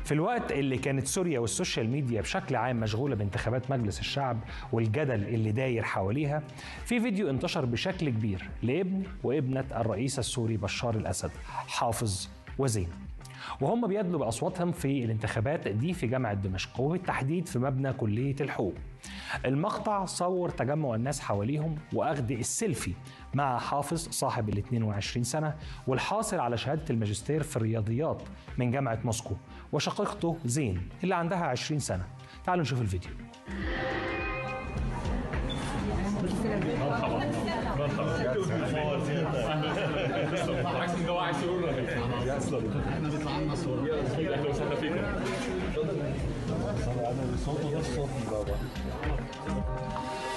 في الوقت اللي كانت سوريا والسوشيال ميديا بشكل عام مشغولة بانتخابات مجلس الشعب والجدل اللي داير حواليها في فيديو انتشر بشكل كبير لابن وابنة الرئيس السوري بشار الأسد حافظ وزين وهم بيدلوا بأصواتهم في الانتخابات دي في جامعة دمشق وبالتحديد في مبنى كلية الحقوق المقطع صور تجمع الناس حواليهم واخذ السيلفي مع حافظ صاحب ال 22 سنه والحاصل على شهاده الماجستير في الرياضيات من جامعه موسكو وشقيقته زين اللي عندها 20 سنه تعالوا نشوف الفيديو عكس ان هو عايز يقول احنا بيطلع لنا صوره اهلا وسهلا فيكم انا صوته ده صوت بابا